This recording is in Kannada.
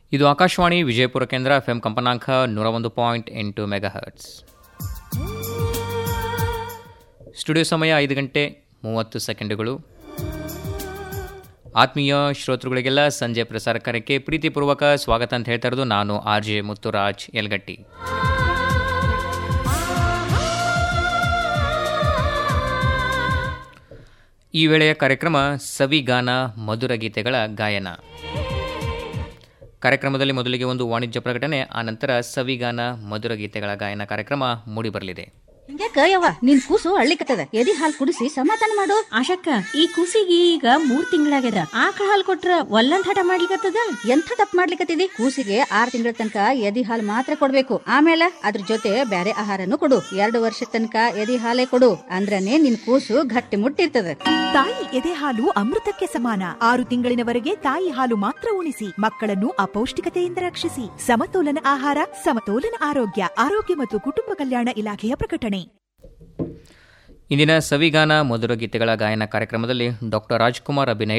ಇದು ಆಕಾಶವಾಣಿ ವಿಜಯಪುರ ಕೇಂದ್ರ ಎಫ್ಎಂ ಕಂಪನಾಂಕ ನೂರ ಒಂದು ಪಾಯಿಂಟ್ ಎಂಟು ಮೆಗಾ ಹರ್ಟ್ಸ್ ಸ್ಟುಡಿಯೋ ಸಮಯ ಐದು ಗಂಟೆ ಮೂವತ್ತು ಸೆಕೆಂಡುಗಳು ಆತ್ಮೀಯ ಶ್ರೋತೃಗಳಿಗೆಲ್ಲ ಸಂಜೆ ಪ್ರಸಾರ ಕಾರ್ಯಕ್ಕೆ ಪ್ರೀತಿಪೂರ್ವಕ ಸ್ವಾಗತ ಅಂತ ಹೇಳ್ತಾ ಇರೋದು ನಾನು ಆರ್ ಜೆ ಮುತ್ತುರಾಜ್ ಯಲ್ಗಟ್ಟಿ ಈ ವೇಳೆಯ ಕಾರ್ಯಕ್ರಮ ಸವಿಗಾನ ಮಧುರ ಗೀತೆಗಳ ಗಾಯನ ಕಾರ್ಯಕ್ರಮದಲ್ಲಿ ಮೊದಲಿಗೆ ಒಂದು ವಾಣಿಜ್ಯ ಪ್ರಕಟಣೆ ಆನಂತರ ಸವಿಗಾನ ಮಧುರ ಗೀತೆಗಳ ಗಾಯನ ಕಾರ್ಯಕ್ರಮ ಮೂಡಿಬರಲಿದೆ ಹಿಂಗ್ಯಾಕ ಯವ್ವ ನಿನ್ ಕೂಸು ಅಳ್ಳಿಕತ್ತದ ಎದಿ ಹಾಲ್ ಕುಡಿಸಿ ಸಮಾಧಾನ ಮಾಡು ಆಶಕ್ಕ ಈ ಕೂಸಿಗೆ ಈಗ ಮೂರ್ ತಿಂಗಳಾಗ್ಯದ ಆಕಳ ಹಾಲ್ ಕೊಟ್ರ ಒಲ್ಲಂದ್ ಹಠ ಮಾಡ್ಲಿಕತ್ತದ ಎಂಥ ತಪ್ಪು ಮಾಡ್ಲಿಕತ್ತಿದಿ ಕೂಸಿಗೆ ಆರ್ ತಿಂಗಳ ತನಕ ಎದಿ ಹಾಲ್ ಮಾತ್ರ ಕೊಡ್ಬೇಕು ಆಮೇಲೆ ಅದ್ರ ಜೊತೆ ಬ್ಯಾರೆ ಆಹಾರನು ಕೊಡು ಎರಡು ವರ್ಷ ತನಕ ಎದಿ ಹಾಲೇ ಕೊಡು ಅಂದ್ರನೇ ನಿನ್ ಕೂಸು ಗಟ್ಟಿ ಮುಟ್ಟಿರ್ತದ ತಾಯಿ ಎದೆ ಹಾಲು ಅಮೃತಕ್ಕೆ ಸಮಾನ ಆರು ತಿಂಗಳಿನವರೆಗೆ ತಾಯಿ ಹಾಲು ಮಾತ್ರ ಉಣಿಸಿ ಮಕ್ಕಳನ್ನು ಅಪೌಷ್ಟಿಕತೆಯಿಂದ ರಕ್ಷಿಸಿ ಸಮತೋಲನ ಆಹಾರ ಸಮತೋಲನ ಆರೋಗ್ಯ ಆರೋಗ್ಯ ಮತ್ತು ಕುಟುಂಬ ಕಲ್ಯಾಣ ಇಲಾಖೆಯ ಪ್ರಕಟಣೆ ಇಂದಿನ ಸವಿಗಾನ ಮಧುರ ಗೀತೆಗಳ ಗಾಯನ ಕಾರ್ಯಕ್ರಮದಲ್ಲಿ ಡಾಕ್ಟರ್ ರಾಜ್ಕುಮಾರ್ ಅಭಿನಯ